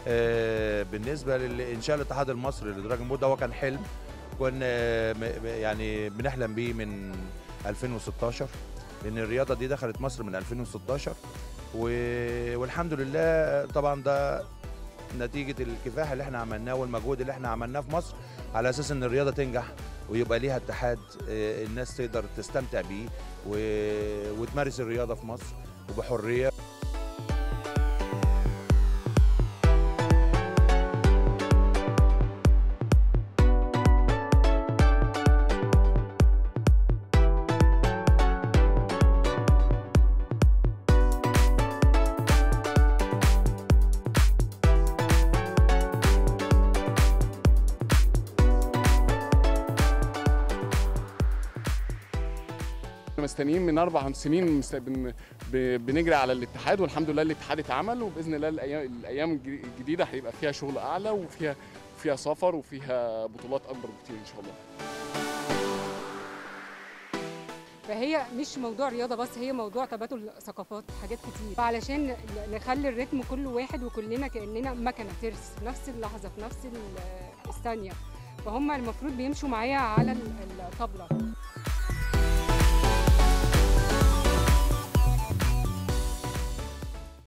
آه، بالنسبه لانشاء الاتحاد المصري لدراجون بوت ده هو كان حلم كنا م- م- يعني بنحلم بيه من 2016 لان الرياضه دي دخلت مصر من 2016 و- والحمد لله طبعا ده نتيجه الكفاح اللي احنا عملناه والمجهود اللي احنا عملناه في مصر على اساس ان الرياضه تنجح ويبقى ليها اتحاد آه، الناس تقدر تستمتع بيه و- وتمارس الرياضه في مصر وبحريه احنا مستنيين من اربع سنين مست- بن- ب- بنجري على الاتحاد والحمد لله الاتحاد اتعمل وباذن الله الايام الايام الج- الجديده هيبقى فيها شغل اعلى وفيها فيها سفر وفيها بطولات اكبر بكتير ان شاء الله فهي مش موضوع رياضه بس هي موضوع تبادل ثقافات حاجات كتير فعلشان ن- نخلي الريتم كل واحد وكلنا كاننا مكنه ترس في نفس اللحظه في نفس ال- الثانيه فهم المفروض بيمشوا معايا على ال- الطبله